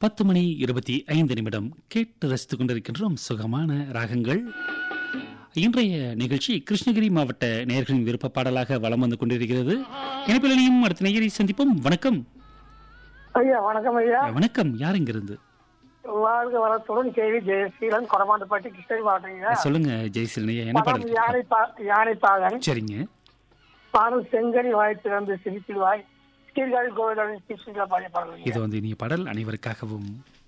பத்து மணி இருபத்தி ஐந்து நிமிடம் கேட்டு ரசித்துக் கொண்டிருக்கின்றோம் சுகமான ராகங்கள் இன்றைய நிகழ்ச்சி கிருஷ்ணகிரி மாவட்ட நேயர்களின் விருப்ப பாடலாக வலம் வந்து கொண்டிருக்கிறது இணைப்பிலையும் அடுத்த நேயரை சந்திப்போம் வணக்கம் ஐயா வணக்கம் ஐயா வணக்கம் யார் இங்கிருந்து வாழ்க வளத்துடன் கேவி ஜெயசீலன் கொடமாண்டப்பட்டி கிருஷ்ணகிரி மாவட்டங்க சொல்லுங்க ஜெயசீலனையா என்ன படம் பாடல் யானை பா யானை பாகன் சரிங்க பாடல் செங்கனி வாய் திறந்து சிரிப்பில் வாய் சீர்காழி கோவிலுடன் பாடிய பாடல் இது வந்து இனிய பாடல் அனைவருக்காகவும்